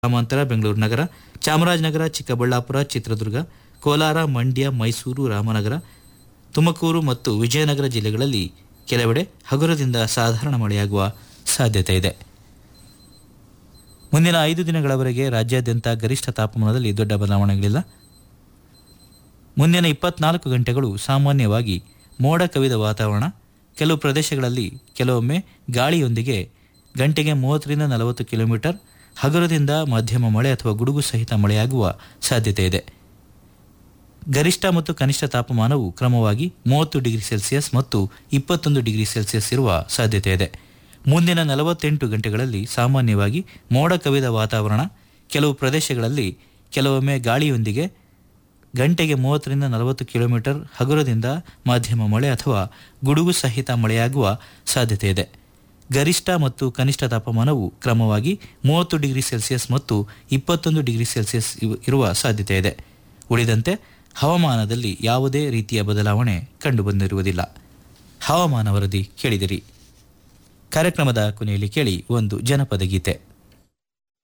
ಗ್ರಾಮಾಂತರ ಬೆಂಗಳೂರು ನಗರ ಚಾಮರಾಜನಗರ ಚಿಕ್ಕಬಳ್ಳಾಪುರ ಚಿತ್ರದುರ್ಗ ಕೋಲಾರ ಮಂಡ್ಯ ಮೈಸೂರು ರಾಮನಗರ ತುಮಕೂರು ಮತ್ತು ವಿಜಯನಗರ ಜಿಲ್ಲೆಗಳಲ್ಲಿ ಕೆಲವೆಡೆ ಹಗುರದಿಂದ ಸಾಧಾರಣ ಮಳೆಯಾಗುವ ಸಾಧ್ಯತೆ ಇದೆ ಮುಂದಿನ ಐದು ದಿನಗಳವರೆಗೆ ರಾಜ್ಯಾದ್ಯಂತ ಗರಿಷ್ಠ ತಾಪಮಾನದಲ್ಲಿ ದೊಡ್ಡ ಬದಲಾವಣೆಗಳಿಲ್ಲ ಮುಂದಿನ ಇಪ್ಪತ್ನಾಲ್ಕು ಗಂಟೆಗಳು ಸಾಮಾನ್ಯವಾಗಿ ಮೋಡ ಕವಿದ ವಾತಾವರಣ ಕೆಲವು ಪ್ರದೇಶಗಳಲ್ಲಿ ಕೆಲವೊಮ್ಮೆ ಗಾಳಿಯೊಂದಿಗೆ ಗಂಟೆಗೆ ಮೂವತ್ತರಿಂದ ನಲವತ್ತು ಕಿಲೋಮೀಟರ್ ಹಗುರದಿಂದ ಮಧ್ಯಮ ಮಳೆ ಅಥವಾ ಗುಡುಗು ಸಹಿತ ಮಳೆಯಾಗುವ ಸಾಧ್ಯತೆ ಇದೆ ಗರಿಷ್ಠ ಮತ್ತು ಕನಿಷ್ಠ ತಾಪಮಾನವು ಕ್ರಮವಾಗಿ ಮೂವತ್ತು ಡಿಗ್ರಿ ಸೆಲ್ಸಿಯಸ್ ಮತ್ತು ಇಪ್ಪತ್ತೊಂದು ಡಿಗ್ರಿ ಸೆಲ್ಸಿಯಸ್ ಇರುವ ಸಾಧ್ಯತೆ ಇದೆ ಮುಂದಿನ ನಲವತ್ತೆಂಟು ಗಂಟೆಗಳಲ್ಲಿ ಸಾಮಾನ್ಯವಾಗಿ ಮೋಡ ಕವಿದ ವಾತಾವರಣ ಕೆಲವು ಪ್ರದೇಶಗಳಲ್ಲಿ ಕೆಲವೊಮ್ಮೆ ಗಾಳಿಯೊಂದಿಗೆ ಗಂಟೆಗೆ ಮೂವತ್ತರಿಂದ ನಲವತ್ತು ಕಿಲೋಮೀಟರ್ ಹಗುರದಿಂದ ಮಧ್ಯಮ ಮಳೆ ಅಥವಾ ಗುಡುಗು ಸಹಿತ ಮಳೆಯಾಗುವ ಸಾಧ್ಯತೆ ಇದೆ ಗರಿಷ್ಠ ಮತ್ತು ಕನಿಷ್ಠ ತಾಪಮಾನವು ಕ್ರಮವಾಗಿ ಮೂವತ್ತು ಡಿಗ್ರಿ ಸೆಲ್ಸಿಯಸ್ ಮತ್ತು ಇಪ್ಪತ್ತೊಂದು ಡಿಗ್ರಿ ಸೆಲ್ಸಿಯಸ್ ಇವ- ಇರುವ ಸಾಧ್ಯತೆ ಇದೆ ಉಳಿದಂತೆ ಹವಾಮಾನದಲ್ಲಿ ಯಾವುದೇ ರೀತಿಯ ಬದಲಾವಣೆ ಕಂಡುಬಂದಿರುವುದಿಲ್ಲ ಹವಾಮಾನ ವರದಿ ಕೇಳಿದಿರಿ ಕಾರ್ಯಕ್ರಮದ ಕೊನೆಯಲ್ಲಿ ಕೇಳಿ ಒಂದು ಜನಪದ ಗೀತೆ